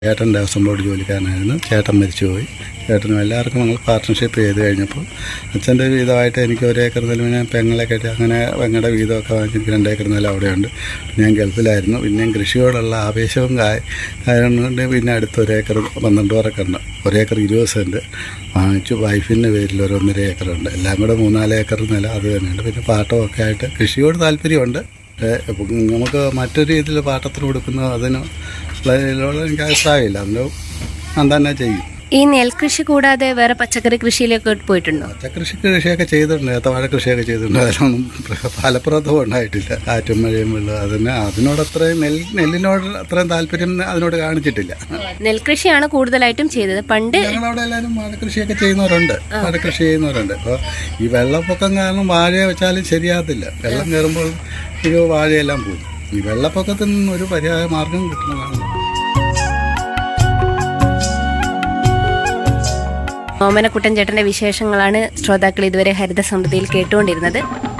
ചേട്ടൻ ദേവസ്വം ബോർഡ് ജോലിക്കാരനായിരുന്നു ചേട്ടൻ മരിച്ചുപോയി ചേട്ടനും എല്ലാവർക്കും ഞങ്ങൾ പാർട്ട്ണർഷിപ്പ് ചെയ്ത് കഴിഞ്ഞപ്പോൾ അച്ഛൻ്റെ വീതമായിട്ട് എനിക്ക് ഒരു ഏക്കർ നിലം ഞാൻ പെങ്ങളെ കെട്ടി അങ്ങനെ പെങ്ങളുടെ വീതമൊക്കെ വാങ്ങിച്ച് എനിക്ക് രണ്ട് ഏക്കർ നിലം അവിടെയുണ്ട് ഞാൻ ഗൾഫിലായിരുന്നു പിന്നെയും കൃഷിയോടുള്ള ആവേശവും കായ- കാരണം കൊണ്ട് പിന്നെ അടുത്ത ഒരു ഏക്കർ പന്ത്രണ്ട് പേരൊക്കെ ഉണ്ട് ഒരു ഏക്കർ ഇരുപത് സെൻറ്റ് വാങ്ങിച്ചു വൈഫിൻ്റെ പേരിൽ ഒരു ഒന്നര ഏക്കറുണ്ട് എല്ലാം കൂടെ മൂന്നാല് ഏക്കർ നില അത് തന്നെയുണ്ട് പിന്നെ പാട്ടമൊക്കെ ആയിട്ട് കൃഷിയോട് താല്പര്യമുണ്ട് പക്ഷേ ഇപ്പം നമുക്ക് മറ്റൊരു രീതിയിൽ പാട്ടത്തിന് കൊടുക്കുന്നത് അതിന് ഉള്ളതിനോട് എനിക്ക് അഭിപ്രായമില്ല അതിന് ഞാൻ തന്നെ ചെയ്യും ഈ നെൽകൃഷി കൂടാതെ വേറെ പച്ചക്കറി കൃഷിയിലേക്ക് പോയിട്ടുണ്ടോ പച്ചക്കൃഷി കൃഷിയൊക്കെ ചെയ്തിട്ടുണ്ട് ഏത്തവാഴ കൃഷിയൊക്കെ ചെയ്തിട്ടുണ്ട് അതിനൊന്നും ഫലപ്രദവും ഉണ്ടായിട്ടില്ല കാറ്റും മഴയും വെള്ളം അതിന് അതിനോട് അത്രയും നെൽ നെല്ലിനോട് അത്രയും താല്പര്യം അതിനോട് കാണിച്ചിട്ടില്ല നെൽകൃഷിയാണ് കൂടുതലായിട്ടും ചെയ്തത് പണ്ട് ഞങ്ങളവിടെ എല്ലാവരും വാഴക്കൃഷിയൊക്കെ ചെയ്യുന്നവരുണ്ട് വാഴക്കൃഷി ചെയ്യുന്നവരുണ്ട് അപ്പോൾ ഈ വെള്ളപ്പൊക്കം കാരണം വാഴ വെച്ചാലും ശരിയാകത്തില്ല വെള്ളം കയറുമ്പോൾ ഈ വാഴയെല്ലാം പോകും ഈ വെള്ളപ്പൊക്കത്തിൽ നിന്ന് ഒരു പര്യായ മാർഗം കിട്ടണതാണ് ഓമനക്കുട്ടൻ ചേട്ടന്റെ വിശേഷങ്ങളാണ് ശ്രോതാക്കൾ ഇതുവരെ ഹരിത സമൃദ്ധിയിൽ കേട്ടുകൊണ്ടിരുന്നത്